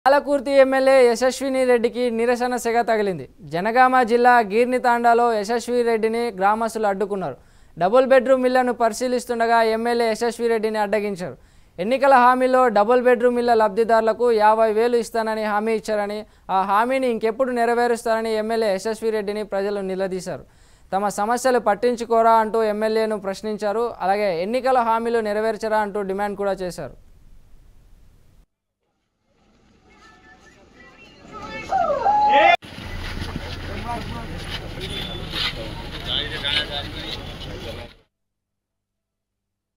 Palakurthi MLA యశస్విని రెడ్డికి నిరసన సెగ తగిలింది జనగామ జిల్లా గీర్ని తాండాలో యశస్వి రెడ్డిని గ్రామస్తులు అడ్డుకున్నారు డబుల్ బెడ్రూమ్ ఇళ్లను పరిశీలిస్తుండగా ఎమ్మెల్యే యశస్వి రెడ్డిని అడ్డగించారు ఎన్నికల హామీలో డబుల్ బెడ్రూమ్ ఇళ్ల లబ్ధిదారులకు యాభై వేలు ఇస్తానని హామీ ఇచ్చారని ఆ హామీని ఇంకెప్పుడు నెరవేరుస్తారని ఎమ్మెల్యే యశస్వి రెడ్డిని ప్రజలు నిలదీశారు తమ సమస్యలు పట్టించుకోరా అంటూ ఎమ్మెల్యేను ప్రశ్నించారు అలాగే ఎన్నికల హామీలు నెరవేర్చరా అంటూ డిమాండ్ కూడా చేశారు